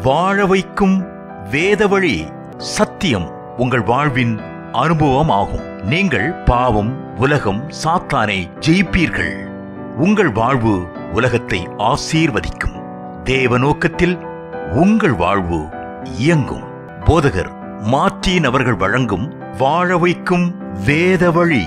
வாழ வைக்கும் வேத வழி சத்தியம் உங்கள் வாழ்வின் அனுபவம் ஆகும் நீங்கள் பாவம் உலகம் சாத்தானை ஜெயிப்பீர்கள் உங்கள் வாழ்வு உலகத்தை ஆசீர்வதிக்கும் தேவ நோக்கத்தில் உங்கள் வாழ்வு இயங்கும் போதகர் மார்ட்டின் அவர்கள் வழங்கும் வாழ வைக்கும் வேத வழி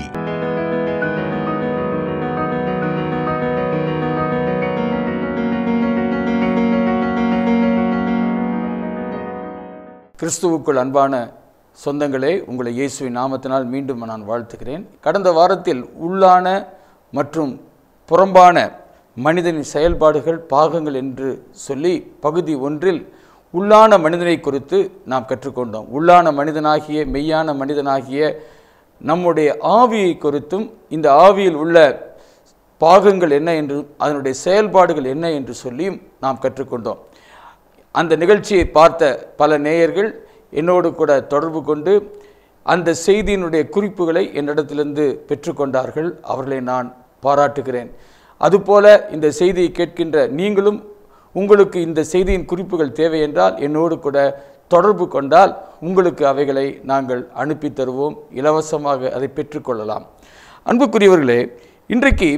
கிறிஸ்துவுக்குள் அன்பான சொந்தங்களே உங்களை இயேசுவின் நாமத்தினால் மீண்டும் நான் வாழ்த்துகிறேன் கடந்த வாரத்தில் உள்ளான மற்றும் புறம்பான மனிதனின் செயல்பாடுகள் பாகங்கள் என்று சொல்லி பகுதி ஒன்றில் உள்ளான மனிதனை குறித்து நாம் கற்றுக்கொண்டோம் உள்ளான மனிதனாகிய மெய்யான மனிதனாகிய நம்முடைய ஆவியை குறித்தும் இந்த ஆவியில் உள்ள பாகங்கள் என்ன என்று அதனுடைய செயல்பாடுகள் என்ன என்று சொல்லியும் நாம் கற்றுக்கொண்டோம் அந்த நிகழ்ச்சியை பார்த்த பல நேயர்கள் என்னோடு கூட தொடர்பு கொண்டு அந்த செய்தியினுடைய குறிப்புகளை என்னிடத்திலிருந்து பெற்றுக்கொண்டார்கள் அவர்களை நான் பாராட்டுகிறேன் அதுபோல இந்த செய்தியை கேட்கின்ற நீங்களும் உங்களுக்கு இந்த செய்தியின் குறிப்புகள் தேவை என்றால் என்னோடு கூட தொடர்பு கொண்டால் உங்களுக்கு அவைகளை நாங்கள் அனுப்பி தருவோம் இலவசமாக அதை பெற்றுக்கொள்ளலாம் அன்புக்குரியவர்களே இன்றைக்கு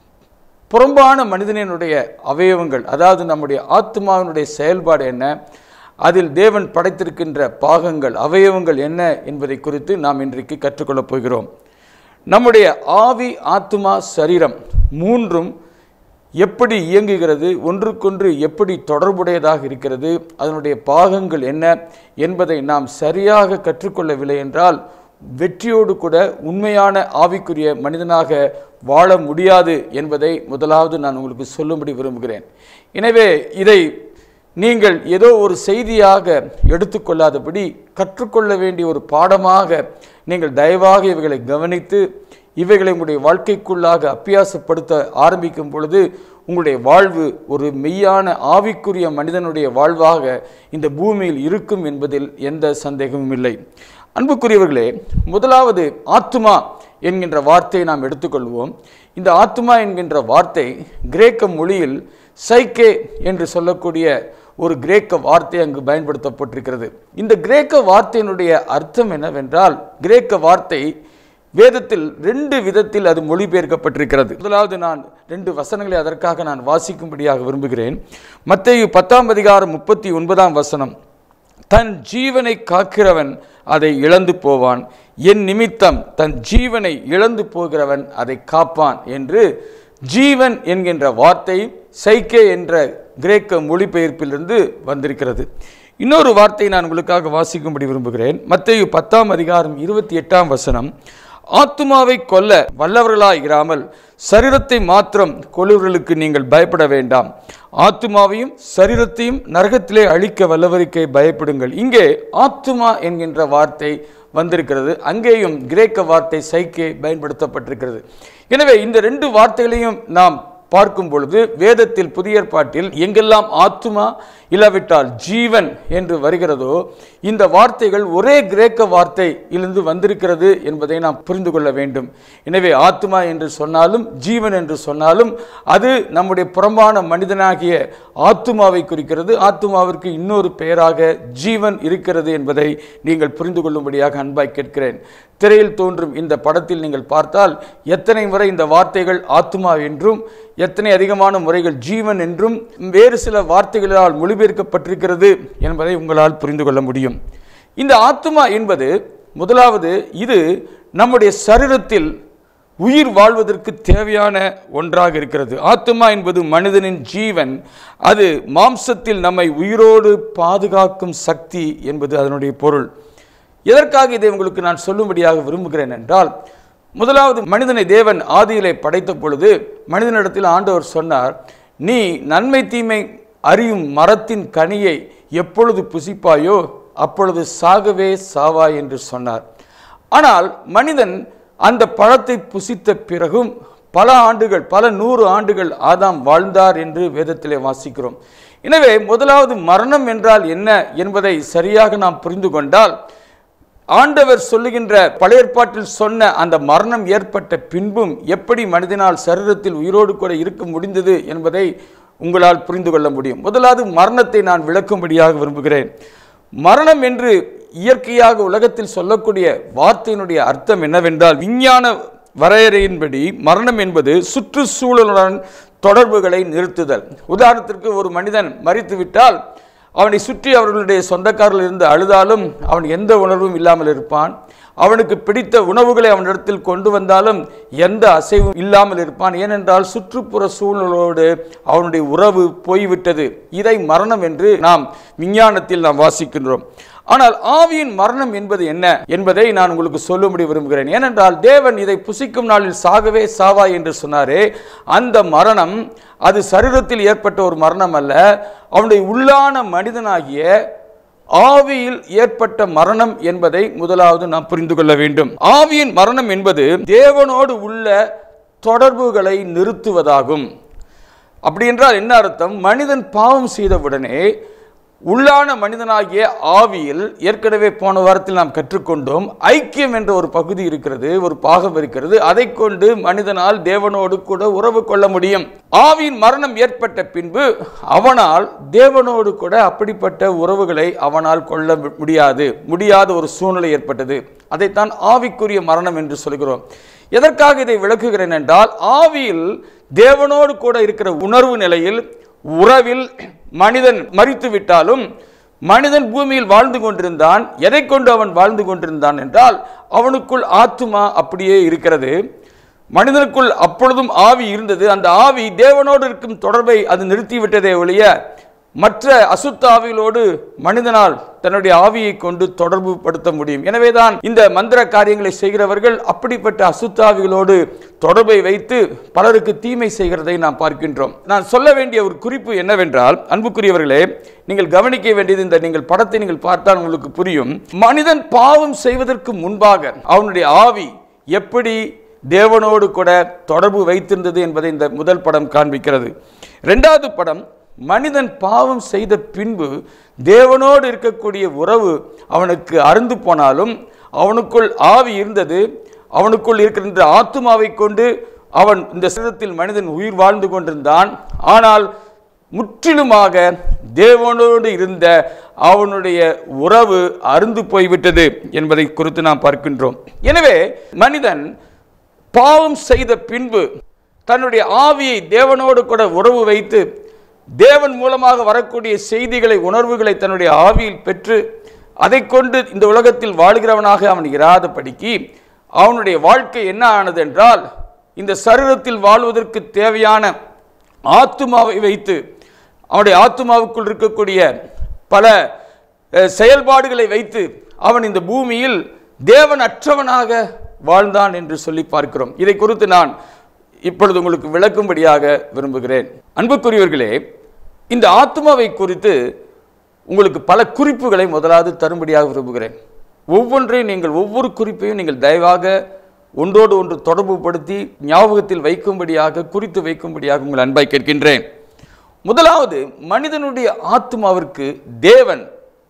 புறம்பான மனிதனினுடைய அவயவங்கள் அதாவது நம்முடைய ஆத்மாவினுடைய செயல்பாடு என்ன அதில் தேவன் படைத்திருக்கின்ற பாகங்கள் அவயவங்கள் என்ன என்பதை குறித்து நாம் இன்றைக்கு கற்றுக்கொள்ளப் போகிறோம் நம்முடைய ஆவி ஆத்மா சரீரம் மூன்றும் எப்படி இயங்குகிறது ஒன்றுக்கொன்று எப்படி தொடர்புடையதாக இருக்கிறது அதனுடைய பாகங்கள் என்ன என்பதை நாம் சரியாக கற்றுக்கொள்ளவில்லை என்றால் வெற்றியோடு கூட உண்மையான ஆவிக்குரிய மனிதனாக வாழ முடியாது என்பதை முதலாவது நான் உங்களுக்கு சொல்லும்படி விரும்புகிறேன் எனவே இதை நீங்கள் ஏதோ ஒரு செய்தியாக எடுத்துக்கொள்ளாதபடி கற்றுக்கொள்ள வேண்டிய ஒரு பாடமாக நீங்கள் தயவாக இவைகளை கவனித்து இவைகளை உங்களுடைய வாழ்க்கைக்குள்ளாக அப்பியாசப்படுத்த ஆரம்பிக்கும் பொழுது உங்களுடைய வாழ்வு ஒரு மெய்யான ஆவிக்குரிய மனிதனுடைய வாழ்வாக இந்த பூமியில் இருக்கும் என்பதில் எந்த சந்தேகமும் இல்லை அன்புக்குரியவர்களே முதலாவது ஆத்துமா என்கின்ற வார்த்தையை நாம் எடுத்துக்கொள்வோம் இந்த ஆத்துமா என்கின்ற வார்த்தை கிரேக்க மொழியில் சைக்கே என்று சொல்லக்கூடிய ஒரு கிரேக்க வார்த்தை அங்கு பயன்படுத்தப்பட்டிருக்கிறது இந்த கிரேக்க வார்த்தையினுடைய அர்த்தம் என்னவென்றால் கிரேக்க வார்த்தை வேதத்தில் ரெண்டு விதத்தில் அது மொழிபெயர்க்கப்பட்டிருக்கிறது முதலாவது நான் ரெண்டு வசனங்களை அதற்காக நான் வாசிக்கும்படியாக விரும்புகிறேன் மத்தேயு பத்தாம் அதிகாரம் முப்பத்தி ஒன்பதாம் வசனம் தன் ஜீவனை காக்கிறவன் அதை இழந்து போவான் என் நிமித்தம் தன் ஜீவனை இழந்து போகிறவன் அதை காப்பான் என்று ஜீவன் என்கின்ற வார்த்தை சைக்கே என்ற கிரேக்க மொழிபெயர்ப்பிலிருந்து வந்திருக்கிறது இன்னொரு வார்த்தையை நான் உங்களுக்காக வாசிக்கும்படி விரும்புகிறேன் மத்தேயு பத்தாம் அதிகாரம் இருபத்தி எட்டாம் வசனம் ஆத்துமாவை கொல்ல வல்லவர்களாய் இராமல் சரீரத்தை மாத்திரம் கொள்ளுவர்களுக்கு நீங்கள் பயப்பட வேண்டாம் ஆத்துமாவையும் சரீரத்தையும் நரகத்திலே அழிக்க வல்லவருக்கே பயப்படுங்கள் இங்கே ஆத்துமா என்கின்ற வார்த்தை வந்திருக்கிறது அங்கேயும் கிரேக்க வார்த்தை சைக்கே பயன்படுத்தப்பட்டிருக்கிறது எனவே இந்த ரெண்டு வார்த்தைகளையும் நாம் பார்க்கும் பொழுது வேதத்தில் புதிய ஏற்பாட்டில் எங்கெல்லாம் ஆத்துமா இல்லாவிட்டால் ஜீவன் என்று வருகிறதோ இந்த வார்த்தைகள் ஒரே கிரேக்க வார்த்தையிலிருந்து வந்திருக்கிறது என்பதை நாம் புரிந்து கொள்ள வேண்டும் எனவே ஆத்துமா என்று சொன்னாலும் ஜீவன் என்று சொன்னாலும் அது நம்முடைய புறம்பான மனிதனாகிய ஆத்துமாவை குறிக்கிறது ஆத்துமாவிற்கு இன்னொரு பெயராக ஜீவன் இருக்கிறது என்பதை நீங்கள் புரிந்து கொள்ளும்படியாக அன்பாய் கேட்கிறேன் திரையில் தோன்றும் இந்த படத்தில் நீங்கள் பார்த்தால் எத்தனை முறை இந்த வார்த்தைகள் ஆத்துமா என்றும் எத்தனை அதிகமான முறைகள் ஜீவன் என்றும் வேறு சில வார்த்தைகளால் மொழிபெயர்க்கப்பட்டிருக்கிறது என்பதை உங்களால் புரிந்து கொள்ள முடியும் இந்த ஆத்துமா என்பது முதலாவது இது நம்முடைய சரீரத்தில் உயிர் வாழ்வதற்கு தேவையான ஒன்றாக இருக்கிறது ஆத்துமா என்பது மனிதனின் ஜீவன் அது மாம்சத்தில் நம்மை உயிரோடு பாதுகாக்கும் சக்தி என்பது அதனுடைய பொருள் எதற்காக இதை உங்களுக்கு நான் சொல்லும்படியாக விரும்புகிறேன் என்றால் முதலாவது மனிதனை தேவன் ஆதியிலே படைத்த பொழுது மனிதனிடத்தில் ஆண்டவர் சொன்னார் நீ நன்மை தீமை அறியும் மரத்தின் கனியை எப்பொழுது புசிப்பாயோ அப்பொழுது சாகவே சாவாய் என்று சொன்னார் ஆனால் மனிதன் அந்த பழத்தை புசித்த பிறகும் பல ஆண்டுகள் பல நூறு ஆண்டுகள் ஆதாம் வாழ்ந்தார் என்று வேதத்திலே வாசிக்கிறோம் எனவே முதலாவது மரணம் என்றால் என்ன என்பதை சரியாக நாம் புரிந்து கொண்டால் ஆண்டவர் சொல்லுகின்ற பழைய ஏற்பாட்டில் சொன்ன அந்த மரணம் ஏற்பட்ட பின்பும் எப்படி மனிதனால் சரீரத்தில் உயிரோடு கூட இருக்க முடிந்தது என்பதை உங்களால் புரிந்து கொள்ள முடியும் முதலாவது மரணத்தை நான் விளக்கும்படியாக விரும்புகிறேன் மரணம் என்று இயற்கையாக உலகத்தில் சொல்லக்கூடிய வார்த்தையினுடைய அர்த்தம் என்னவென்றால் விஞ்ஞான வரையறையின்படி மரணம் என்பது சுற்றுச்சூழலுடன் தொடர்புகளை நிறுத்துதல் உதாரணத்திற்கு ஒரு மனிதன் மறித்துவிட்டால் அவனை சுற்றி அவர்களுடைய சொந்தக்காரர்கள் இருந்து அழுதாலும் அவன் எந்த உணர்வும் இல்லாமல் இருப்பான் அவனுக்கு பிடித்த உணவுகளை அவனிடத்தில் கொண்டு வந்தாலும் எந்த அசைவும் இல்லாமல் இருப்பான் ஏனென்றால் சுற்றுப்புற சூழலோடு அவனுடைய உறவு போய்விட்டது இதை மரணம் என்று நாம் விஞ்ஞானத்தில் நாம் வாசிக்கின்றோம் ஆனால் ஆவியின் மரணம் என்பது என்ன என்பதை நான் உங்களுக்கு சொல்லும்படி விரும்புகிறேன் ஏனென்றால் தேவன் இதை புசிக்கும் நாளில் சாகவே சாவாய் என்று சொன்னாரே அந்த மரணம் அது சரீரத்தில் ஏற்பட்ட ஒரு மரணம் அல்ல அவனுடைய உள்ளான மனிதனாகிய ஆவியில் ஏற்பட்ட மரணம் என்பதை முதலாவது நாம் புரிந்து கொள்ள வேண்டும் ஆவியின் மரணம் என்பது தேவனோடு உள்ள தொடர்புகளை நிறுத்துவதாகும் அப்படி என்றால் என்ன அர்த்தம் மனிதன் பாவம் செய்தவுடனே உள்ளான மனிதனாகிய ஆவியில் ஏற்கனவே போன வாரத்தில் நாம் கற்றுக்கொண்டோம் ஐக்கியம் என்ற ஒரு பகுதி இருக்கிறது ஒரு பாகம் இருக்கிறது அதை கொண்டு மனிதனால் தேவனோடு கூட உறவு கொள்ள முடியும் ஆவியின் மரணம் ஏற்பட்ட பின்பு அவனால் தேவனோடு கூட அப்படிப்பட்ட உறவுகளை அவனால் கொள்ள முடியாது முடியாத ஒரு சூழ்நிலை ஏற்பட்டது அதைத்தான் ஆவிக்குரிய மரணம் என்று சொல்கிறோம் எதற்காக இதை விளக்குகிறேன் என்றால் ஆவியில் தேவனோடு கூட இருக்கிற உணர்வு நிலையில் உறவில் மனிதன் மறித்து விட்டாலும் மனிதன் பூமியில் வாழ்ந்து கொண்டிருந்தான் எதை கொண்டு அவன் வாழ்ந்து கொண்டிருந்தான் என்றால் அவனுக்குள் ஆத்துமா அப்படியே இருக்கிறது மனிதனுக்குள் அப்பொழுதும் ஆவி இருந்தது அந்த ஆவி தேவனோடு இருக்கும் தொடர்பை அது நிறுத்திவிட்டதே ஒழிய மற்ற அசுத்த ஆவிகளோடு மனிதனால் தன்னுடைய ஆவியை கொண்டு தொடர்பு படுத்த முடியும் எனவேதான் இந்த மந்திர காரியங்களை செய்கிறவர்கள் அப்படிப்பட்ட அசுத்த ஆவிகளோடு தொடர்பை வைத்து பலருக்கு தீமை செய்கிறதை நாம் பார்க்கின்றோம் நான் சொல்ல வேண்டிய ஒரு குறிப்பு என்னவென்றால் அன்புக்குரியவர்களே நீங்கள் கவனிக்க வேண்டியது இந்த நீங்கள் படத்தை நீங்கள் பார்த்தால் உங்களுக்கு புரியும் மனிதன் பாவம் செய்வதற்கு முன்பாக அவனுடைய ஆவி எப்படி தேவனோடு கூட தொடர்பு வைத்திருந்தது என்பதை இந்த முதல் படம் காண்பிக்கிறது இரண்டாவது படம் மனிதன் பாவம் செய்த பின்பு தேவனோடு இருக்கக்கூடிய உறவு அவனுக்கு அருந்து போனாலும் அவனுக்குள் ஆவி இருந்தது அவனுக்குள் இருக்கின்ற ஆத்துமாவை கொண்டு அவன் இந்த சரீரத்தில் மனிதன் உயிர் வாழ்ந்து கொண்டிருந்தான் ஆனால் முற்றிலுமாக தேவனோடு இருந்த அவனுடைய உறவு அருந்து போய்விட்டது என்பதை குறித்து நாம் பார்க்கின்றோம் எனவே மனிதன் பாவம் செய்த பின்பு தன்னுடைய ஆவியை தேவனோடு கூட உறவு வைத்து தேவன் மூலமாக வரக்கூடிய செய்திகளை உணர்வுகளை தன்னுடைய ஆவியில் பெற்று அதை கொண்டு இந்த உலகத்தில் வாழ்கிறவனாக அவன் இராதபடிக்கு அவனுடைய வாழ்க்கை என்ன ஆனது என்றால் இந்த சரீரத்தில் வாழ்வதற்கு தேவையான ஆத்துமாவை வைத்து அவனுடைய ஆத்துமாவுக்குள் இருக்கக்கூடிய பல அஹ், செயல்பாடுகளை வைத்து அவன் இந்த பூமியில் தேவன் அற்றவனாக வாழ்ந்தான் என்று சொல்லி பார்க்கிறோம் இதை குறித்து நான் இப்பொழுது உங்களுக்கு விளக்கும்படியாக விரும்புகிறேன் அன்புக்குரியவர்களே இந்த ஆத்மாவை குறித்து உங்களுக்கு பல குறிப்புகளை முதலாவது தரும்படியாக விரும்புகிறேன் ஒவ்வொன்றையும் நீங்கள் ஒவ்வொரு குறிப்பையும் நீங்கள் தயவாக ஒன்றோடு ஒன்று தொடர்புபடுத்தி ஞாபகத்தில் வைக்கும்படியாக குறித்து வைக்கும்படியாக உங்கள் அன்பாய் கேட்கின்றேன் முதலாவது மனிதனுடைய ஆத்மாவிற்கு தேவன்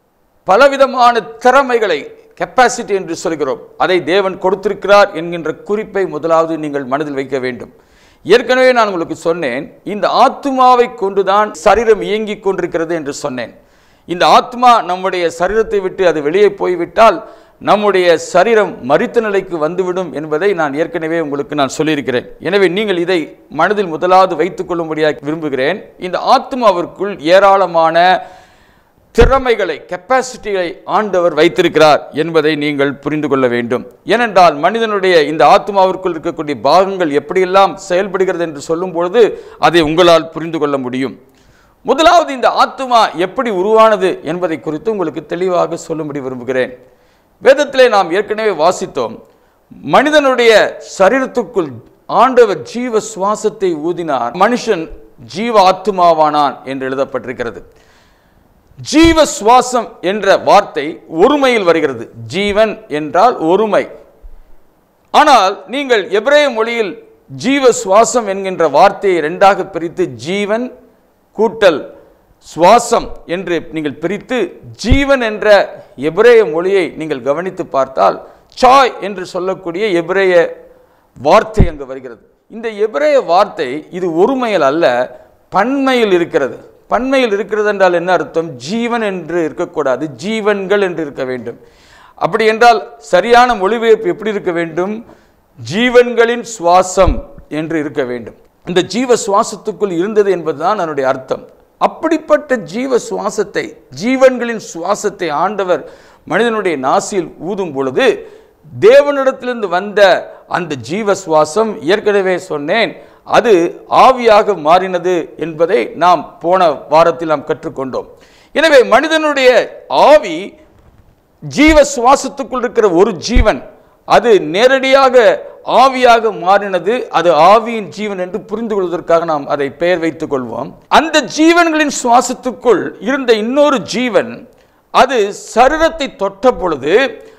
பலவிதமான திறமைகளை கெப்பாசிட்டி என்று சொல்கிறோம் அதை தேவன் கொடுத்திருக்கிறார் என்கின்ற குறிப்பை முதலாவது நீங்கள் மனதில் வைக்க வேண்டும் ஏற்கனவே நான் உங்களுக்கு சொன்னேன் இந்த ஆத்மாவை கொண்டுதான் சரீரம் இயங்கிக் கொண்டிருக்கிறது என்று சொன்னேன் இந்த ஆத்மா நம்முடைய சரீரத்தை விட்டு அது வெளியே போய்விட்டால் நம்முடைய சரீரம் மரித்த நிலைக்கு வந்துவிடும் என்பதை நான் ஏற்கனவே உங்களுக்கு நான் சொல்லியிருக்கிறேன் எனவே நீங்கள் இதை மனதில் முதலாவது வைத்துக் கொள்ளும்படியாக விரும்புகிறேன் இந்த ஆத்மாவிற்குள் ஏராளமான திறமைகளை கெப்பாசிட்டிகளை ஆண்டவர் வைத்திருக்கிறார் என்பதை நீங்கள் புரிந்து கொள்ள வேண்டும் ஏனென்றால் மனிதனுடைய இந்த ஆத்மாவிற்குள் இருக்கக்கூடிய பாகங்கள் எப்படியெல்லாம் செயல்படுகிறது என்று சொல்லும் பொழுது அதை உங்களால் புரிந்து கொள்ள முடியும் முதலாவது இந்த ஆத்மா எப்படி உருவானது என்பதை குறித்து உங்களுக்கு தெளிவாக சொல்லும்படி விரும்புகிறேன் வேதத்திலே நாம் ஏற்கனவே வாசித்தோம் மனிதனுடைய சரீரத்துக்குள் ஆண்டவர் ஜீவ சுவாசத்தை ஊதினார் மனுஷன் ஜீவ ஆத்மாவானான் என்று எழுதப்பட்டிருக்கிறது ஜீவ சுவாசம் என்ற வார்த்தை ஒருமையில் வருகிறது ஜீவன் என்றால் ஒருமை ஆனால் நீங்கள் எபிரேய மொழியில் ஜீவ சுவாசம் என்கின்ற வார்த்தையை இரண்டாக பிரித்து ஜீவன் கூட்டல் சுவாசம் என்று நீங்கள் பிரித்து ஜீவன் என்ற எபிரேய மொழியை நீங்கள் கவனித்து பார்த்தால் சாய் என்று சொல்லக்கூடிய எபிரேய வார்த்தை அங்கு வருகிறது இந்த எபிரேய வார்த்தை இது ஒருமையில் அல்ல பன்மையில் இருக்கிறது பன்மையில் இருக்கிறது என்றால் என்ன அர்த்தம் ஜீவன் என்று இருக்கக்கூடாது ஜீவன்கள் என்று இருக்க வேண்டும் அப்படி என்றால் சரியான மொழிபெயர்ப்பு எப்படி இருக்க வேண்டும் ஜீவன்களின் சுவாசம் என்று இருக்க வேண்டும் இந்த ஜீவ சுவாசத்துக்குள் இருந்தது என்பதுதான் அதனுடைய அர்த்தம் அப்படிப்பட்ட ஜீவ சுவாசத்தை ஜீவன்களின் சுவாசத்தை ஆண்டவர் மனிதனுடைய நாசியில் ஊதும் பொழுது தேவனிடத்திலிருந்து வந்த அந்த ஜீவ சுவாசம் ஏற்கனவே சொன்னேன் அது ஆவியாக மாறினது என்பதை நாம் போன வாரத்தில் நாம் கற்றுக்கொண்டோம் எனவே மனிதனுடைய ஆவி ஜீவ சுவாசத்துக்குள் இருக்கிற ஒரு ஜீவன் அது நேரடியாக ஆவியாக மாறினது அது ஆவியின் ஜீவன் என்று புரிந்து கொள்வதற்காக நாம் அதை பெயர் வைத்துக் கொள்வோம் அந்த ஜீவன்களின் சுவாசத்துக்குள் இருந்த இன்னொரு ஜீவன் அது சரீரத்தை தொட்ட பொழுது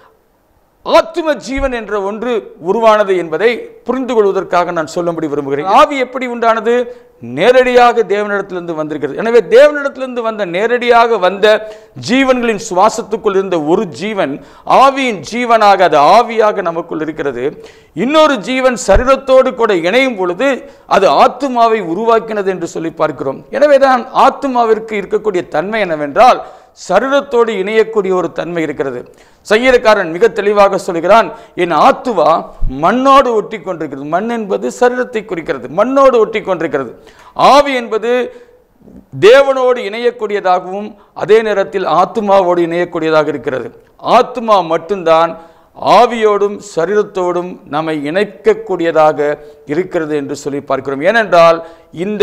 ஆத்தும ஜீவன் என்ற ஒன்று உருவானது என்பதை புரிந்து கொள்வதற்காக நான் சொல்லும்படி விரும்புகிறேன் ஆவி எப்படி உண்டானது நேரடியாக தேவனிடத்திலிருந்து வந்திருக்கிறது எனவே தேவனிடத்திலிருந்து வந்த நேரடியாக வந்த ஜீவன்களின் சுவாசத்துக்குள் இருந்த ஒரு ஜீவன் ஆவியின் ஜீவனாக அது ஆவியாக நமக்குள் இருக்கிறது இன்னொரு ஜீவன் சரீரத்தோடு கூட இணையும் பொழுது அது ஆத்துமாவை உருவாக்கினது என்று சொல்லி பார்க்கிறோம் எனவே தான் ஆத்துமாவிற்கு இருக்கக்கூடிய தன்மை என்னவென்றால் சரீரத்தோடு இணையக்கூடிய ஒரு தன்மை இருக்கிறது சங்கீதக்காரன் மிக தெளிவாக சொல்கிறான் என் ஆத்துவா மண்ணோடு ஒட்டி கொண்டிருக்கிறது மண் என்பது சரீரத்தை குறிக்கிறது மண்ணோடு ஒட்டி கொண்டிருக்கிறது ஆவி என்பது தேவனோடு இணையக்கூடியதாகவும் அதே நேரத்தில் ஆத்துமாவோடு இணையக்கூடியதாக இருக்கிறது ஆத்துமா மட்டும்தான் ஆவியோடும் சரீரத்தோடும் நம்மை இணைக்கக்கூடியதாக இருக்கிறது என்று சொல்லி பார்க்கிறோம் ஏனென்றால் இந்த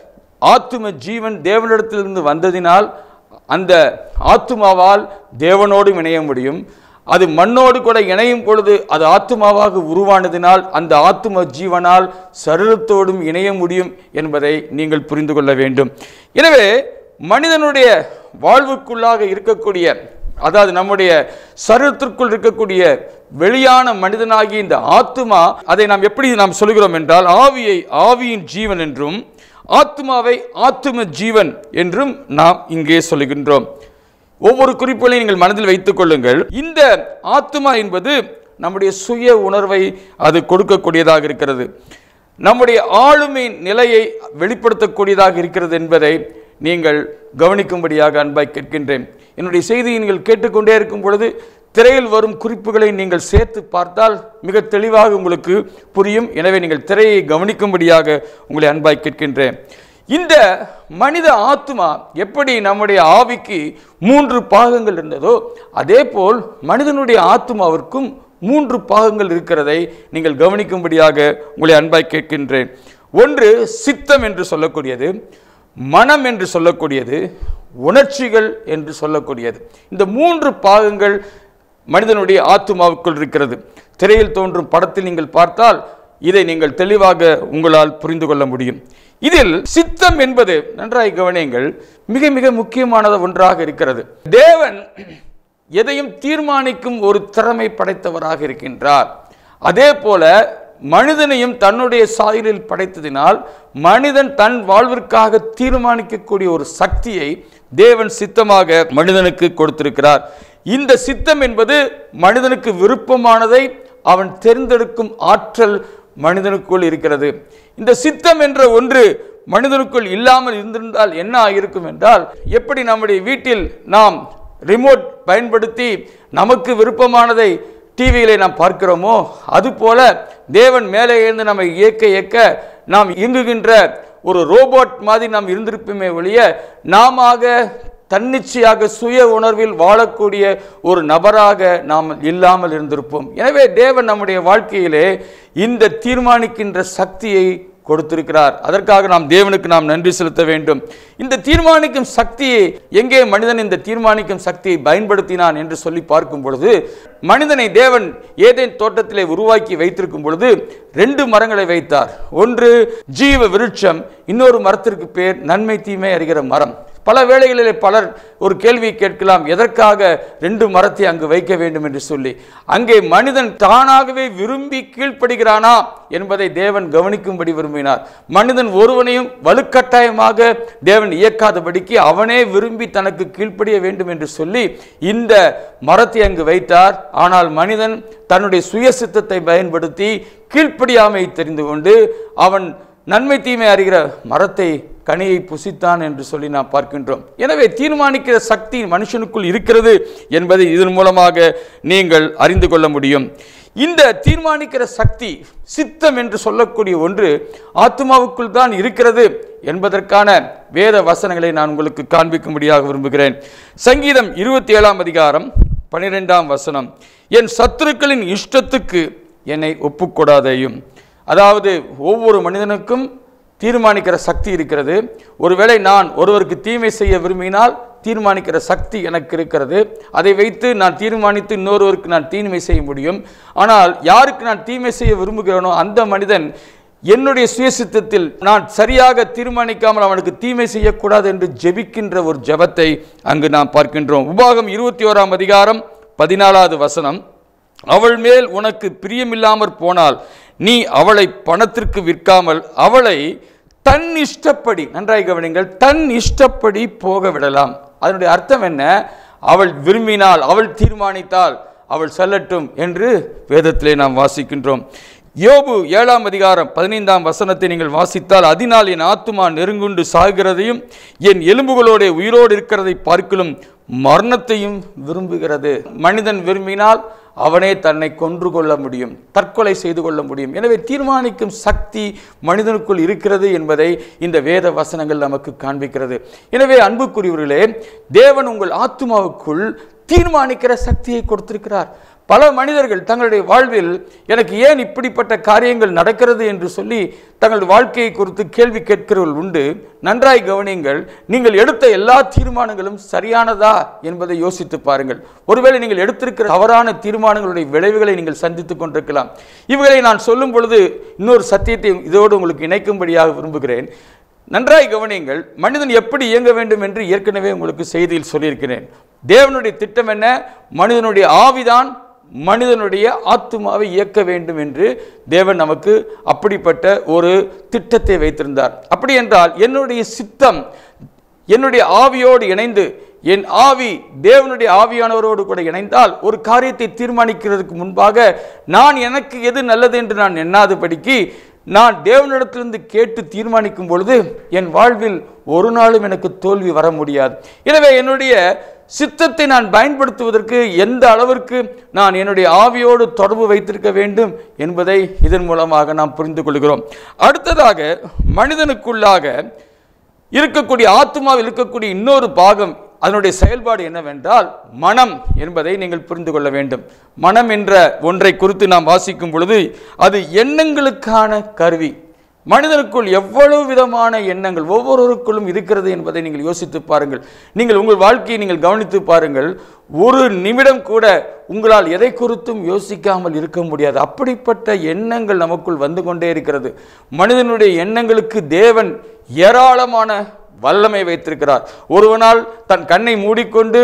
ஆத்தும ஜீவன் தேவனிடத்திலிருந்து வந்ததினால் அந்த ஆத்துமாவால் தேவனோடும் இணைய முடியும் அது மண்ணோடு கூட இணையும் பொழுது அது ஆத்துமாவாக உருவானதினால் அந்த ஆத்தும ஜீவனால் சரீரத்தோடும் இணைய முடியும் என்பதை நீங்கள் புரிந்து கொள்ள வேண்டும் எனவே மனிதனுடைய வாழ்வுக்குள்ளாக இருக்கக்கூடிய அதாவது நம்முடைய சரீரத்திற்குள் இருக்கக்கூடிய வெளியான மனிதனாகிய இந்த ஆத்துமா அதை நாம் எப்படி நாம் சொல்கிறோம் என்றால் ஆவியை ஆவியின் ஜீவன் என்றும் ஆத்மாவை ஆத்தும ஜீவன் என்றும் நாம் இங்கே சொல்லுகின்றோம் ஒவ்வொரு குறிப்புகளையும் நீங்கள் மனதில் வைத்துக் கொள்ளுங்கள் இந்த ஆத்மா என்பது நம்முடைய சுய உணர்வை அது கொடுக்கக்கூடியதாக இருக்கிறது நம்முடைய ஆளுமை நிலையை வெளிப்படுத்தக்கூடியதாக இருக்கிறது என்பதை நீங்கள் கவனிக்கும்படியாக அன்பாய் கேட்கின்றேன் என்னுடைய செய்தியை நீங்கள் கேட்டுக்கொண்டே இருக்கும் பொழுது திரையில் வரும் குறிப்புகளை நீங்கள் சேர்த்து பார்த்தால் மிக தெளிவாக உங்களுக்கு புரியும் எனவே நீங்கள் திரையை கவனிக்கும்படியாக உங்களை அன்பாய் கேட்கின்றேன் இந்த மனித ஆத்மா எப்படி நம்முடைய ஆவிக்கு மூன்று பாகங்கள் இருந்ததோ அதே போல் மனிதனுடைய ஆத்மாவிற்கும் மூன்று பாகங்கள் இருக்கிறதை நீங்கள் கவனிக்கும்படியாக உங்களை அன்பாய் கேட்கின்றேன் ஒன்று சித்தம் என்று சொல்லக்கூடியது மனம் என்று சொல்லக்கூடியது உணர்ச்சிகள் என்று சொல்லக்கூடியது இந்த மூன்று பாகங்கள் மனிதனுடைய ஆத்மாவுக்குள் இருக்கிறது திரையில் தோன்றும் படத்தில் நீங்கள் பார்த்தால் இதை நீங்கள் தெளிவாக உங்களால் புரிந்து கொள்ள முடியும் இதில் சித்தம் என்பது நன்றாய் கவனியுங்கள் மிக மிக முக்கியமானது ஒன்றாக இருக்கிறது தேவன் எதையும் தீர்மானிக்கும் ஒரு திறமை படைத்தவராக இருக்கின்றார் அதே போல மனிதனையும் தன்னுடைய சாயலில் படைத்ததினால் மனிதன் தன் வாழ்விற்காக தீர்மானிக்கக்கூடிய ஒரு சக்தியை தேவன் சித்தமாக மனிதனுக்கு கொடுத்திருக்கிறார் இந்த சித்தம் என்பது மனிதனுக்கு விருப்பமானதை அவன் தேர்ந்தெடுக்கும் ஆற்றல் மனிதனுக்குள் இருக்கிறது இந்த சித்தம் என்ற ஒன்று மனிதனுக்குள் இல்லாமல் இருந்திருந்தால் என்ன ஆகியிருக்கும் என்றால் எப்படி நம்முடைய வீட்டில் நாம் ரிமோட் பயன்படுத்தி நமக்கு விருப்பமானதை டிவியிலே நாம் பார்க்கிறோமோ அதுபோல தேவன் மேலே இருந்து நம்மை இயக்க இயக்க நாம் இயங்குகின்ற ஒரு ரோபோட் மாதிரி நாம் இருந்திருப்போமே ஒழிய நாம தன்னிச்சையாக சுய உணர்வில் வாழக்கூடிய ஒரு நபராக நாம் இல்லாமல் இருந்திருப்போம் எனவே தேவன் நம்முடைய வாழ்க்கையிலே இந்த தீர்மானிக்கின்ற சக்தியை கொடுத்திருக்கிறார் அதற்காக நாம் தேவனுக்கு நாம் நன்றி செலுத்த வேண்டும் இந்த தீர்மானிக்கும் சக்தியை எங்கே மனிதன் இந்த தீர்மானிக்கும் சக்தியை பயன்படுத்தினான் என்று சொல்லி பார்க்கும் பொழுது மனிதனை தேவன் ஏதேன் தோட்டத்திலே உருவாக்கி வைத்திருக்கும் பொழுது ரெண்டு மரங்களை வைத்தார் ஒன்று ஜீவ விருட்சம் இன்னொரு மரத்திற்கு பேர் நன்மை தீமை அறிகிற மரம் பல வேளைகளிலே பலர் ஒரு கேள்வி கேட்கலாம் எதற்காக ரெண்டு மரத்தை அங்கு வைக்க வேண்டும் என்று சொல்லி அங்கே மனிதன் தானாகவே விரும்பி கீழ்ப்படுகிறானா என்பதை தேவன் கவனிக்கும்படி விரும்பினார் மனிதன் ஒருவனையும் வலுக்கட்டாயமாக தேவன் இயக்காதபடிக்கு அவனே விரும்பி தனக்கு கீழ்ப்படிய வேண்டும் என்று சொல்லி இந்த மரத்தை அங்கு வைத்தார் ஆனால் மனிதன் தன்னுடைய சுய சித்தத்தை பயன்படுத்தி கீழ்ப்படியாமை தெரிந்து கொண்டு அவன் நன்மை தீமை அறிகிற மரத்தை கனியை புசித்தான் என்று சொல்லி நாம் பார்க்கின்றோம் எனவே தீர்மானிக்கிற சக்தி மனுஷனுக்குள் இருக்கிறது என்பதை இதன் மூலமாக நீங்கள் அறிந்து கொள்ள முடியும் இந்த தீர்மானிக்கிற சக்தி சித்தம் என்று சொல்லக்கூடிய ஒன்று ஆத்மாவுக்குள் தான் இருக்கிறது என்பதற்கான வேத வசனங்களை நான் உங்களுக்கு காண்பிக்கும்படியாக விரும்புகிறேன் சங்கீதம் இருபத்தி ஏழாம் அதிகாரம் பனிரெண்டாம் வசனம் என் சத்துருக்களின் இஷ்டத்துக்கு என்னை ஒப்புக்கொடாதேயும் அதாவது ஒவ்வொரு மனிதனுக்கும் தீர்மானிக்கிற சக்தி இருக்கிறது ஒருவேளை நான் ஒருவருக்கு தீமை செய்ய விரும்பினால் தீர்மானிக்கிற சக்தி எனக்கு இருக்கிறது அதை வைத்து நான் தீர்மானித்து இன்னொருவருக்கு நான் தீமை செய்ய முடியும் ஆனால் யாருக்கு நான் தீமை செய்ய விரும்புகிறேனோ அந்த மனிதன் என்னுடைய சுயசித்தத்தில் நான் சரியாக தீர்மானிக்காமல் அவனுக்கு தீமை செய்யக்கூடாது என்று ஜெபிக்கின்ற ஒரு ஜெபத்தை அங்கு நாம் பார்க்கின்றோம் உபாகம் இருபத்தி ஓராம் அதிகாரம் பதினாலாவது வசனம் அவள் மேல் உனக்கு பிரியமில்லாமற் போனால் நீ அவளை பணத்திற்கு விற்காமல் அவளை தன் இஷ்டப்படி நன்றாய் கவனிங்கள் தன் இஷ்டப்படி போக விடலாம் அதனுடைய அர்த்தம் என்ன அவள் விரும்பினால் அவள் தீர்மானித்தால் அவள் செல்லட்டும் என்று வேதத்திலே நாம் வாசிக்கின்றோம் யோபு ஏழாம் அதிகாரம் பதினைந்தாம் வசனத்தை நீங்கள் வாசித்தால் அதனால் என் ஆத்துமா நெருங்குண்டு சாகிறதையும் என் எலும்புகளோட உயிரோடு இருக்கிறதை பார்க்கலும் மரணத்தையும் விரும்புகிறது மனிதன் விரும்பினால் அவனே தன்னை கொன்று கொள்ள முடியும் தற்கொலை செய்து கொள்ள முடியும் எனவே தீர்மானிக்கும் சக்தி மனிதனுக்குள் இருக்கிறது என்பதை இந்த வேத வசனங்கள் நமக்கு காண்பிக்கிறது எனவே அன்புக்குரியவர்களே தேவன் உங்கள் ஆத்மாவுக்குள் தீர்மானிக்கிற சக்தியை கொடுத்திருக்கிறார் பல மனிதர்கள் தங்களுடைய வாழ்வில் எனக்கு ஏன் இப்படிப்பட்ட காரியங்கள் நடக்கிறது என்று சொல்லி தங்கள் வாழ்க்கையை குறித்து கேள்வி கேட்கிறவர்கள் உண்டு நன்றாய் கவனியுங்கள் நீங்கள் எடுத்த எல்லா தீர்மானங்களும் சரியானதா என்பதை யோசித்து பாருங்கள் ஒருவேளை நீங்கள் எடுத்திருக்கிற தவறான தீர்மானங்களுடைய விளைவுகளை நீங்கள் சந்தித்துக் கொண்டிருக்கலாம் இவைகளை நான் சொல்லும் பொழுது இன்னொரு சத்தியத்தை இதோடு உங்களுக்கு இணைக்கும்படியாக விரும்புகிறேன் நன்றாய் கவனியுங்கள் மனிதன் எப்படி இயங்க வேண்டும் என்று ஏற்கனவே உங்களுக்கு செய்தியில் சொல்லியிருக்கிறேன் தேவனுடைய திட்டம் என்ன மனிதனுடைய ஆவிதான் மனிதனுடைய ஆத்துமாவை இயக்க வேண்டும் என்று தேவன் நமக்கு அப்படிப்பட்ட ஒரு திட்டத்தை வைத்திருந்தார் அப்படி என்றால் என்னுடைய சித்தம் என்னுடைய ஆவியோடு இணைந்து என் ஆவி தேவனுடைய ஆவியானவரோடு கூட இணைந்தால் ஒரு காரியத்தை தீர்மானிக்கிறதுக்கு முன்பாக நான் எனக்கு எது நல்லது என்று நான் எண்ணாதபடிக்கு நான் தேவனிடத்திலிருந்து கேட்டு தீர்மானிக்கும் பொழுது என் வாழ்வில் ஒரு நாளும் எனக்கு தோல்வி வர முடியாது எனவே என்னுடைய சித்தத்தை நான் பயன்படுத்துவதற்கு எந்த அளவிற்கு நான் என்னுடைய ஆவியோடு தொடர்பு வைத்திருக்க வேண்டும் என்பதை இதன் மூலமாக நாம் புரிந்து கொள்கிறோம் அடுத்ததாக மனிதனுக்குள்ளாக இருக்கக்கூடிய ஆத்மாவில் இருக்கக்கூடிய இன்னொரு பாகம் அதனுடைய செயல்பாடு என்னவென்றால் மனம் என்பதை நீங்கள் புரிந்து கொள்ள வேண்டும் மனம் என்ற ஒன்றை குறித்து நாம் வாசிக்கும் பொழுது அது எண்ணங்களுக்கான கருவி மனிதனுக்குள் எவ்வளவு விதமான எண்ணங்கள் ஒவ்வொருவருக்குள்ளும் இருக்கிறது என்பதை நீங்கள் யோசித்து பாருங்கள் நீங்கள் உங்கள் வாழ்க்கையை நீங்கள் கவனித்து பாருங்கள் ஒரு நிமிடம் கூட உங்களால் எதை குறித்தும் யோசிக்காமல் இருக்க முடியாது அப்படிப்பட்ட எண்ணங்கள் நமக்குள் வந்து கொண்டே இருக்கிறது மனிதனுடைய எண்ணங்களுக்கு தேவன் ஏராளமான வல்லமை வைத்திருக்கிறார் ஒருவனால் தன் கண்ணை மூடிக்கொண்டு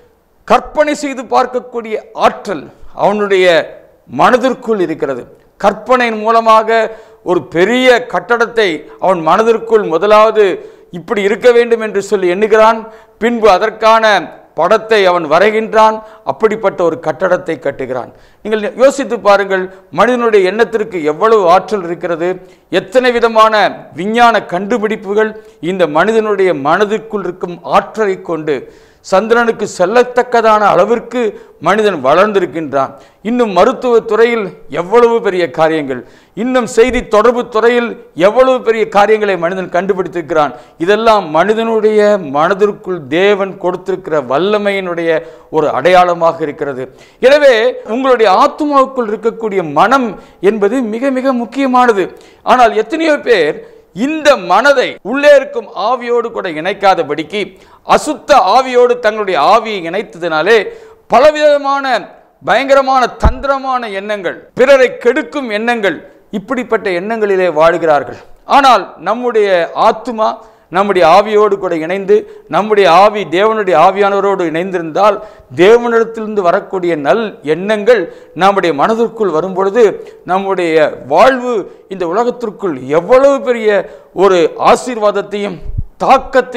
கற்பனை செய்து பார்க்கக்கூடிய ஆற்றல் அவனுடைய மனதிற்குள் இருக்கிறது கற்பனையின் மூலமாக ஒரு பெரிய கட்டடத்தை அவன் மனதிற்குள் முதலாவது இப்படி இருக்க வேண்டும் என்று சொல்லி எண்ணுகிறான் பின்பு அதற்கான படத்தை அவன் வரைகின்றான் அப்படிப்பட்ட ஒரு கட்டடத்தை கட்டுகிறான் நீங்கள் யோசித்து பாருங்கள் மனிதனுடைய எண்ணத்திற்கு எவ்வளவு ஆற்றல் இருக்கிறது எத்தனை விதமான விஞ்ஞான கண்டுபிடிப்புகள் இந்த மனிதனுடைய மனதிற்குள் இருக்கும் ஆற்றலை கொண்டு சந்திரனுக்கு செல்லத்தக்கதான அளவிற்கு மனிதன் வளர்ந்திருக்கின்றான் இன்னும் மருத்துவ துறையில் எவ்வளவு பெரிய காரியங்கள் இன்னும் செய்தி தொடர்பு துறையில் எவ்வளவு பெரிய காரியங்களை மனிதன் கண்டுபிடித்திருக்கிறான் இதெல்லாம் மனிதனுடைய மனதிற்குள் தேவன் கொடுத்திருக்கிற வல்லமையினுடைய ஒரு அடையாளமாக இருக்கிறது எனவே உங்களுடைய ஆத்மாவுக்குள் இருக்கக்கூடிய மனம் என்பது மிக மிக முக்கியமானது ஆனால் எத்தனையோ பேர் இந்த மனதை உள்ளே இருக்கும் ஆவியோடு கூட இணைக்காதபடிக்கு அசுத்த ஆவியோடு தங்களுடைய ஆவியை இணைத்ததினாலே பலவிதமான பயங்கரமான தந்திரமான எண்ணங்கள் பிறரை கெடுக்கும் எண்ணங்கள் இப்படிப்பட்ட எண்ணங்களிலே வாழ்கிறார்கள் ஆனால் நம்முடைய ஆத்துமா நம்முடைய ஆவியோடு கூட இணைந்து நம்முடைய ஆவி தேவனுடைய ஆவியானவரோடு இணைந்திருந்தால் தேவனிடத்திலிருந்து வரக்கூடிய நல் எண்ணங்கள் நம்முடைய மனதிற்குள் வரும்பொழுது நம்முடைய வாழ்வு இந்த உலகத்திற்குள் எவ்வளவு பெரிய ஒரு ஆசீர்வாதத்தையும் தாக்கத்தையும்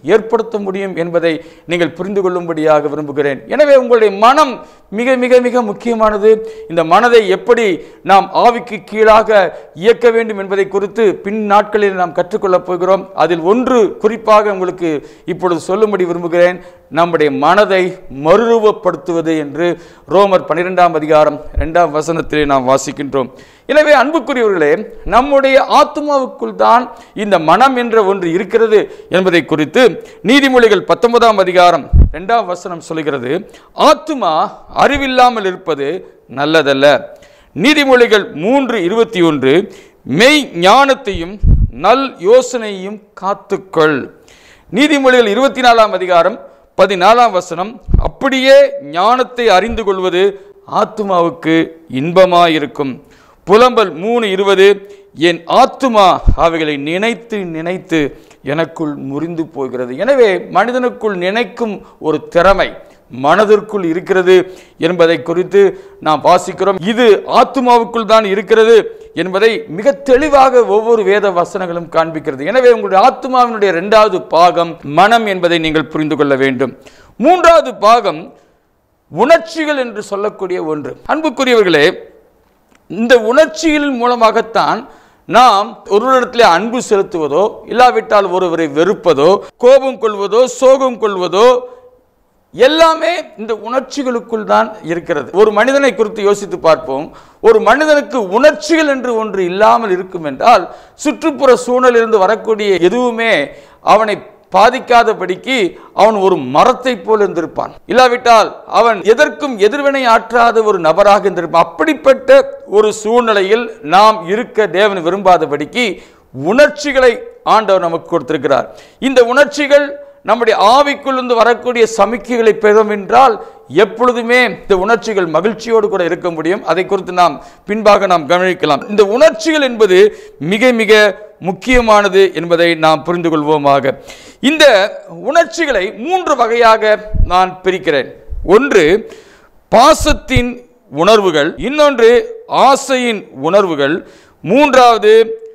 ஏற்படுத்த முடியும் என்பதை நீங்கள் புரிந்து கொள்ளும்படியாக விரும்புகிறேன் எனவே உங்களுடைய மனம் மிக மிக மிக முக்கியமானது இந்த மனதை எப்படி நாம் ஆவிக்கு கீழாக இயக்க வேண்டும் என்பதை குறித்து பின் நாட்களில் நாம் கற்றுக்கொள்ளப் போகிறோம் அதில் ஒன்று குறிப்பாக உங்களுக்கு இப்பொழுது சொல்லும்படி விரும்புகிறேன் நம்முடைய மனதை மறுரூபப்படுத்துவது என்று ரோமர் பன்னிரெண்டாம் அதிகாரம் இரண்டாம் வசனத்திலே நாம் வாசிக்கின்றோம் எனவே அன்புக்குரியவர்களே நம்முடைய ஆத்மாவுக்குள் தான் இந்த மனம் என்ற ஒன்று இருக்கிறது என்பதை குறித்து நீதிமொழிகள் பத்தொன்பதாம் அதிகாரம் இரண்டாம் வசனம் சொல்கிறது ஆத்துமா அறிவில்லாமல் இருப்பது நல்லதல்ல நீதிமொழிகள் மூன்று இருபத்தி ஒன்று மெய் ஞானத்தையும் நல் யோசனையும் காத்துக்கொள் நீதிமொழிகள் இருபத்தி நாலாம் அதிகாரம் பதினாலாம் வசனம் அப்படியே ஞானத்தை அறிந்து கொள்வது ஆத்துமாவுக்கு இன்பமாயிருக்கும் புலம்பல் மூணு இருபது என் ஆத்துமா அவைகளை நினைத்து நினைத்து எனக்குள் முறிந்து போகிறது எனவே மனிதனுக்குள் நினைக்கும் ஒரு திறமை மனதிற்குள் இருக்கிறது என்பதை குறித்து நாம் வாசிக்கிறோம் இது ஆத்துமாவுக்குள் தான் இருக்கிறது என்பதை மிக தெளிவாக ஒவ்வொரு வேத வசனங்களும் காண்பிக்கிறது எனவே உங்களுடைய ஆத்மாவினுடைய இரண்டாவது பாகம் மனம் என்பதை நீங்கள் புரிந்து கொள்ள வேண்டும் மூன்றாவது பாகம் உணர்ச்சிகள் என்று சொல்லக்கூடிய ஒன்று அன்புக்குரியவர்களே இந்த உணர்ச்சிகளின் மூலமாகத்தான் நாம் ஒருவரிடத்திலே அன்பு செலுத்துவதோ இல்லாவிட்டால் ஒருவரை வெறுப்பதோ கோபம் கொள்வதோ சோகம் கொள்வதோ எல்லாமே இந்த உணர்ச்சிகளுக்குள் தான் இருக்கிறது ஒரு மனிதனை குறித்து யோசித்து பார்ப்போம் ஒரு மனிதனுக்கு உணர்ச்சிகள் என்று ஒன்று இல்லாமல் இருக்கும் என்றால் சுற்றுப்புற சூழலிலிருந்து வரக்கூடிய எதுவுமே அவனை பாதிக்காதபடிக்கு அவன் ஒரு மரத்தை போல் இருந்திருப்பான் இல்லாவிட்டால் அவன் எதற்கும் எதிர்வினை ஆற்றாத ஒரு நபராக இருந்திருப்பான் அப்படிப்பட்ட ஒரு சூழ்நிலையில் நாம் இருக்க தேவன் விரும்பாதபடிக்கு உணர்ச்சிகளை ஆண்டவர் நமக்கு கொடுத்திருக்கிறார் இந்த உணர்ச்சிகள் நம்முடைய ஆவிக்குள்ளிருந்து வரக்கூடிய சமிக்கைகளை பெறும் என்றால் எப்பொழுதுமே இந்த உணர்ச்சிகள் மகிழ்ச்சியோடு கூட இருக்க முடியும் அதை குறித்து நாம் பின்பாக நாம் கவனிக்கலாம் இந்த உணர்ச்சிகள் என்பது மிக மிக முக்கியமானது என்பதை நாம் புரிந்து கொள்வோமாக இந்த உணர்ச்சிகளை மூன்று வகையாக நான் பிரிக்கிறேன் ஒன்று பாசத்தின் உணர்வுகள் இன்னொன்று ஆசையின் உணர்வுகள் மூன்றாவது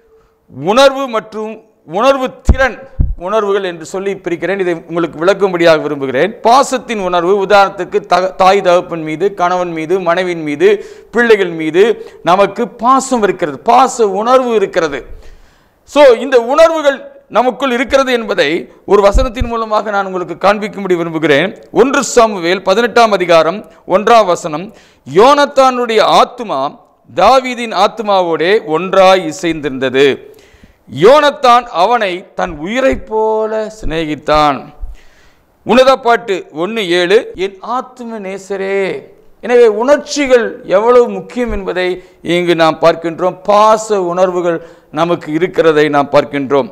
உணர்வு மற்றும் உணர்வு திறன் உணர்வுகள் என்று சொல்லி பிரிக்கிறேன் இதை உங்களுக்கு விளக்கும்படியாக விரும்புகிறேன் பாசத்தின் உணர்வு உதாரணத்துக்கு த தாய் தகப்பன் மீது கணவன் மீது மனைவின் மீது பிள்ளைகள் மீது நமக்கு பாசம் இருக்கிறது பாச உணர்வு இருக்கிறது ஸோ இந்த உணர்வுகள் நமக்குள் இருக்கிறது என்பதை ஒரு வசனத்தின் மூலமாக நான் உங்களுக்கு காண்பிக்கும்படி விரும்புகிறேன் ஒன்று சாமுவேல் பதினெட்டாம் அதிகாரம் ஒன்றாம் வசனம் யோனத்தானுடைய ஆத்துமா தாவீதின் ஆத்துமாவோடே ஒன்றாய் இசைந்திருந்தது யோனத்தான் அவனை தன் உயிரைப் போல சிநேகித்தான் உன்னத பாட்டு ஒன்று ஏழு என் ஆத்தும நேசரே எனவே உணர்ச்சிகள் எவ்வளவு முக்கியம் என்பதை இங்கு நாம் பார்க்கின்றோம் பாச உணர்வுகள் நமக்கு இருக்கிறதை நாம் பார்க்கின்றோம்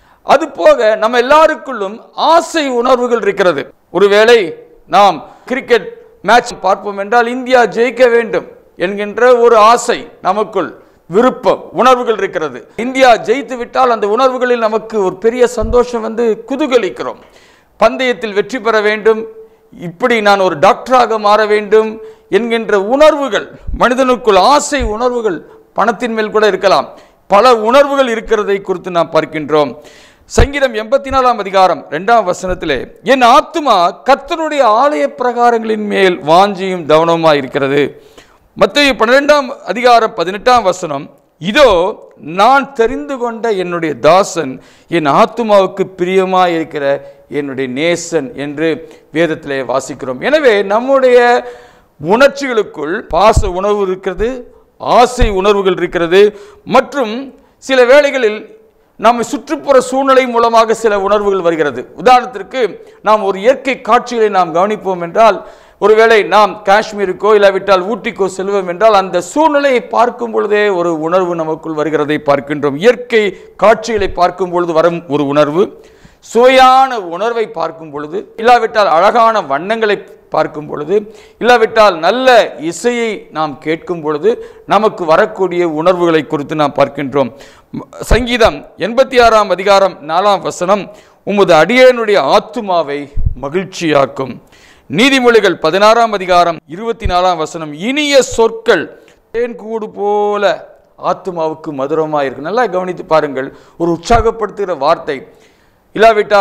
அதுபோக நம்ம எல்லாருக்குள்ளும் ஆசை உணர்வுகள் இருக்கிறது ஒருவேளை நாம் கிரிக்கெட் மேட்ச் பார்ப்போம் என்றால் இந்தியா ஜெயிக்க வேண்டும் என்கின்ற ஒரு ஆசை நமக்குள் விருப்பம் உணர்வுகள் இருக்கிறது இந்தியா ஜெயித்து விட்டால் அந்த உணர்வுகளில் நமக்கு ஒரு பெரிய சந்தோஷம் வந்து குதூகலிக்கிறோம் பந்தயத்தில் வெற்றி பெற வேண்டும் இப்படி நான் ஒரு டாக்டராக மாற வேண்டும் என்கின்ற உணர்வுகள் மனிதனுக்குள் ஆசை உணர்வுகள் பணத்தின் மேல் கூட இருக்கலாம் பல உணர்வுகள் இருக்கிறதை குறித்து நாம் பார்க்கின்றோம் சங்கீதம் எண்பத்தி நாலாம் அதிகாரம் இரண்டாம் வசனத்திலே என் ஆத்துமா கர்த்தருடைய ஆலய பிரகாரங்களின் மேல் வாஞ்சியும் கவனமாக இருக்கிறது மத்திய பன்னிரெண்டாம் அதிகாரம் பதினெட்டாம் வசனம் இதோ நான் தெரிந்து கொண்ட என்னுடைய தாசன் என் ஆத்துமாவுக்கு பிரியமாய் இருக்கிற என்னுடைய நேசன் என்று வேதத்திலே வாசிக்கிறோம் எனவே நம்முடைய உணர்ச்சிகளுக்குள் பாச உணர்வு இருக்கிறது ஆசை உணர்வுகள் இருக்கிறது மற்றும் சில வேளைகளில் நம்ம சுற்றுப்புற சூழ்நிலை மூலமாக சில உணர்வுகள் வருகிறது உதாரணத்திற்கு நாம் ஒரு இயற்கை காட்சிகளை நாம் கவனிப்போம் என்றால் ஒருவேளை நாம் காஷ்மீருக்கோ இல்லாவிட்டால் ஊட்டிக்கோ செல்வோம் என்றால் அந்த சூழ்நிலையை பார்க்கும் பொழுதே ஒரு உணர்வு நமக்குள் வருகிறதை பார்க்கின்றோம் இயற்கை காட்சிகளை பார்க்கும் பொழுது வரும் ஒரு உணர்வு சுவையான உணர்வை பார்க்கும் பொழுது இல்லாவிட்டால் அழகான வண்ணங்களை பார்க்கும் பொழுது இல்லாவிட்டால் நல்ல இசையை நாம் கேட்கும் பொழுது நமக்கு வரக்கூடிய உணர்வுகளை குறித்து நாம் பார்க்கின்றோம் ம- சங்கீதம் எண்பத்தி ஆறாம் அதிகாரம் நாலாம் வசனம் உமது அடியேனுடைய ஆத்துமாவை மகிழ்ச்சியாக்கும் நீதிமொழிகள் பதினாறாம் அதிகாரம் இருபத்தி நாலாம் வசனம் இனிய சொற்கள் தேன் கூடு போல ஆத்துமாவுக்கு மதுரமாக இருக்கும் நல்லா கவனித்து பாருங்கள் ஒரு உற்சாகப்படுத்துகிற வார்த்தை இல்லாவிட்டால்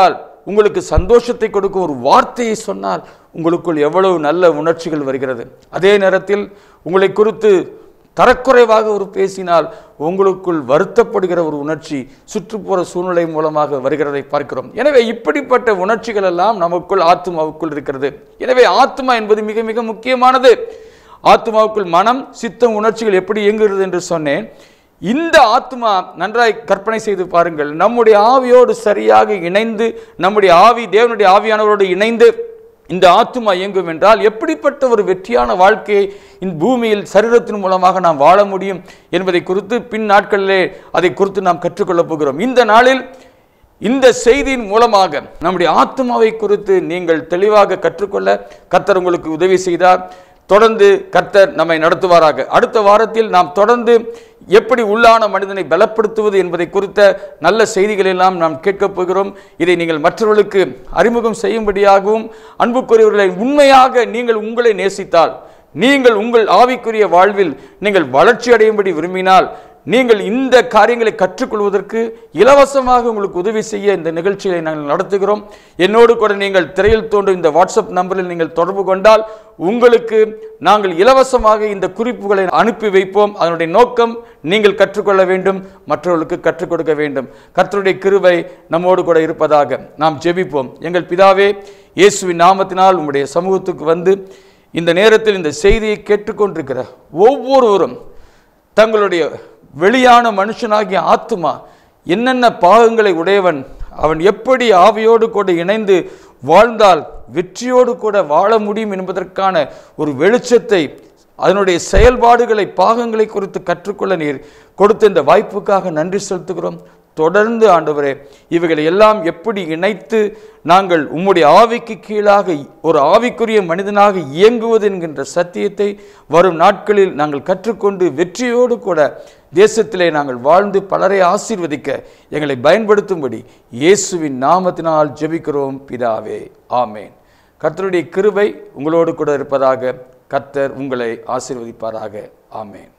உங்களுக்கு சந்தோஷத்தை கொடுக்கும் ஒரு வார்த்தையை சொன்னால் உங்களுக்குள் எவ்வளவு நல்ல உணர்ச்சிகள் வருகிறது அதே நேரத்தில் உங்களை குறித்து தரக்குறைவாக ஒரு பேசினால் உங்களுக்குள் வருத்தப்படுகிற ஒரு உணர்ச்சி சுற்றுப்புற சூழ்நிலை மூலமாக வருகிறதை பார்க்கிறோம் எனவே இப்படிப்பட்ட உணர்ச்சிகள் எல்லாம் நமக்குள் ஆத்மாவுக்குள் இருக்கிறது எனவே ஆத்மா என்பது மிக மிக முக்கியமானது ஆத்மாவுக்குள் மனம் சித்தம் உணர்ச்சிகள் எப்படி இயங்குகிறது என்று சொன்னேன் இந்த ஆத்மா நன்றாய் கற்பனை செய்து பாருங்கள் நம்முடைய ஆவியோடு சரியாக இணைந்து நம்முடைய ஆவி தேவனுடைய ஆவியானவரோடு இணைந்து இந்த ஆத்துமா இயங்கும் என்றால் எப்படிப்பட்ட ஒரு வெற்றியான வாழ்க்கையை இந்த பூமியில் சரீரத்தின் மூலமாக நாம் வாழ முடியும் என்பதை குறித்து பின் நாட்களிலே அதை குறித்து நாம் கற்றுக்கொள்ளப் போகிறோம் இந்த நாளில் இந்த செய்தியின் மூலமாக நம்முடைய ஆத்மாவை குறித்து நீங்கள் தெளிவாக கற்றுக்கொள்ள கர்த்தர் உங்களுக்கு உதவி செய்தார் தொடர்ந்து கர்த்தர் நம்மை நடத்துவாராக அடுத்த வாரத்தில் நாம் தொடர்ந்து எப்படி உள்ளான மனிதனை பலப்படுத்துவது என்பதை குறித்த நல்ல செய்திகள் எல்லாம் நாம் கேட்கப் போகிறோம் இதை நீங்கள் மற்றவர்களுக்கு அறிமுகம் செய்யும்படியாகவும் அன்புக்குரியவர்களை உண்மையாக நீங்கள் உங்களை நேசித்தால் நீங்கள் உங்கள் ஆவிக்குரிய வாழ்வில் நீங்கள் வளர்ச்சி அடையும்படி விரும்பினால் நீங்கள் இந்த காரியங்களை கற்றுக்கொள்வதற்கு இலவசமாக உங்களுக்கு உதவி செய்ய இந்த நிகழ்ச்சியை நாங்கள் நடத்துகிறோம் என்னோடு கூட நீங்கள் திரையில் தோன்றும் இந்த வாட்ஸ்அப் நம்பரில் நீங்கள் தொடர்பு கொண்டால் உங்களுக்கு நாங்கள் இலவசமாக இந்த குறிப்புகளை அனுப்பி வைப்போம் அதனுடைய நோக்கம் நீங்கள் கற்றுக்கொள்ள வேண்டும் மற்றவர்களுக்கு கற்றுக் கொடுக்க வேண்டும் கர்த்தருடைய கிருபை நம்மோடு கூட இருப்பதாக நாம் ஜெபிப்போம் எங்கள் பிதாவே இயேசுவின் நாமத்தினால் உம்முடைய சமூகத்துக்கு வந்து இந்த நேரத்தில் இந்த செய்தியை கேட்டுக்கொண்டிருக்கிற ஒவ்வொருவரும் தங்களுடைய வெளியான மனுஷனாகிய ஆத்துமா என்னென்ன பாகங்களை உடையவன் அவன் எப்படி ஆவியோடு கூட இணைந்து வாழ்ந்தால் வெற்றியோடு கூட வாழ முடியும் என்பதற்கான ஒரு வெளிச்சத்தை அதனுடைய செயல்பாடுகளை பாகங்களை குறித்து கற்றுக்கொள்ள நீர் கொடுத்த இந்த வாய்ப்புக்காக நன்றி செலுத்துகிறோம் தொடர்ந்து ஆண்டவரே இவைகளை எல்லாம் எப்படி இணைத்து நாங்கள் உம்முடைய ஆவிக்கு கீழாக ஒரு ஆவிக்குரிய மனிதனாக இயங்குவது என்கின்ற சத்தியத்தை வரும் நாட்களில் நாங்கள் கற்றுக்கொண்டு வெற்றியோடு கூட தேசத்திலே நாங்கள் வாழ்ந்து பலரை ஆசீர்வதிக்க எங்களை பயன்படுத்தும்படி இயேசுவின் நாமத்தினால் ஜெபிக்கிறோம் பிதாவே ஆமேன் கர்த்தருடைய கிருபை உங்களோடு கூட இருப்பதாக கர்த்தர் உங்களை ஆசீர்வதிப்பாராக ஆமேன்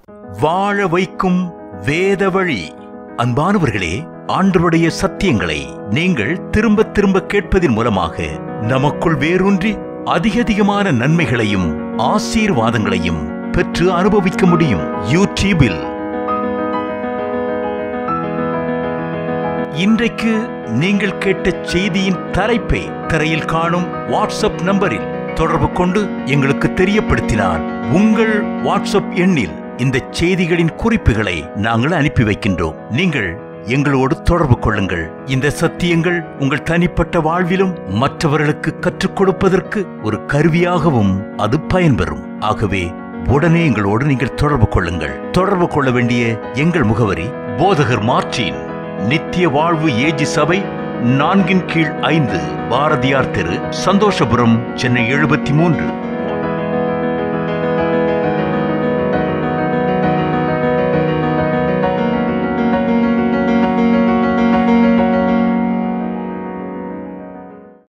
வாழ வைக்கும் வேத வழி அன்பானவர்களே ஆண்டவருடைய சத்தியங்களை நீங்கள் திரும்ப திரும்ப கேட்பதின் மூலமாக நமக்குள் வேரூன்றி அதிகதிகமான நன்மைகளையும் ஆசீர்வாதங்களையும் பெற்று அனுபவிக்க முடியும் யூடியூபில் இன்றைக்கு நீங்கள் கேட்ட செய்தியின் தலைப்பை திரையில் காணும் வாட்ஸ்அப் நம்பரில் தொடர்பு கொண்டு எங்களுக்கு தெரியப்படுத்தினார் உங்கள் வாட்ஸ்அப் எண்ணில் இந்த செய்திகளின் குறிப்புகளை நாங்கள் அனுப்பி வைக்கின்றோம் நீங்கள் எங்களோடு தொடர்பு கொள்ளுங்கள் இந்த சத்தியங்கள் உங்கள் தனிப்பட்ட வாழ்விலும் மற்றவர்களுக்கு கற்றுக் கொடுப்பதற்கு ஒரு கருவியாகவும் அது பயன்பெறும் ஆகவே உடனே எங்களோடு நீங்கள் தொடர்பு கொள்ளுங்கள் தொடர்பு கொள்ள வேண்டிய எங்கள் முகவரி போதகர் மார்டின் நித்திய வாழ்வு ஏஜி சபை நான்கின் கீழ் ஐந்து பாரதியார் தெரு சந்தோஷபுரம் சென்னை எழுபத்தி மூன்று